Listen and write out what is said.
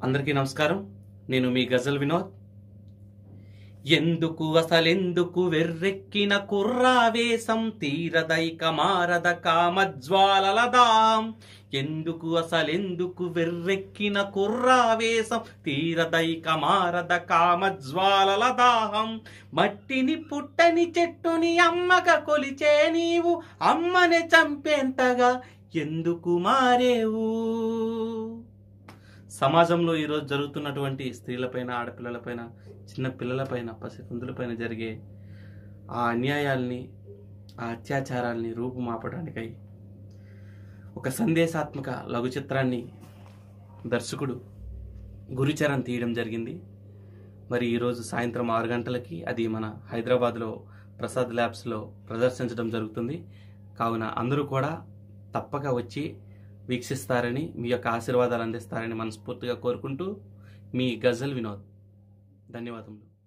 అందరికీ నమస్కారం నేను మీ గజల్ వినోద్ ఎందుకు అసలెందుకు వెర్రెక్కిన కుర్రావేశం తీరదైక మారద కామజ్వాలలదాం ఎందుకు అసలెందుకు వెర్రెక్కిన కుర్రావేశం తీరదైక మారద కామజ్వాలలదాహం మట్టిని పుట్టని చెట్టుని అమ్మగా కొలిచే నీవు అమ్మని చంపేంతగా ఎందుకు మారేవు సమాజంలో ఈరోజు జరుగుతున్నటువంటి స్త్రీలపైన ఆడపిల్లలపైన చిన్న పిల్లలపైన పసికందులపైన జరిగే ఆ అన్యాయాల్ని ఆ అత్యాచారాల్ని రూపుమాపడానికై ఒక సందేశాత్మక లఘు చిత్రాన్ని దర్శకుడు గురుచరణ్ తీయడం జరిగింది మరి ఈరోజు సాయంత్రం ఆరు గంటలకి అది మన హైదరాబాద్లో ప్రసాద్ ల్యాబ్స్లో ప్రదర్శించడం జరుగుతుంది కావున అందరూ కూడా తప్పక వచ్చి వీక్షిస్తారని మీ యొక్క ఆశీర్వాదాలు అందిస్తారని మనస్ఫూర్తిగా కోరుకుంటూ మీ గజల్ వినోద్ ధన్యవాదములు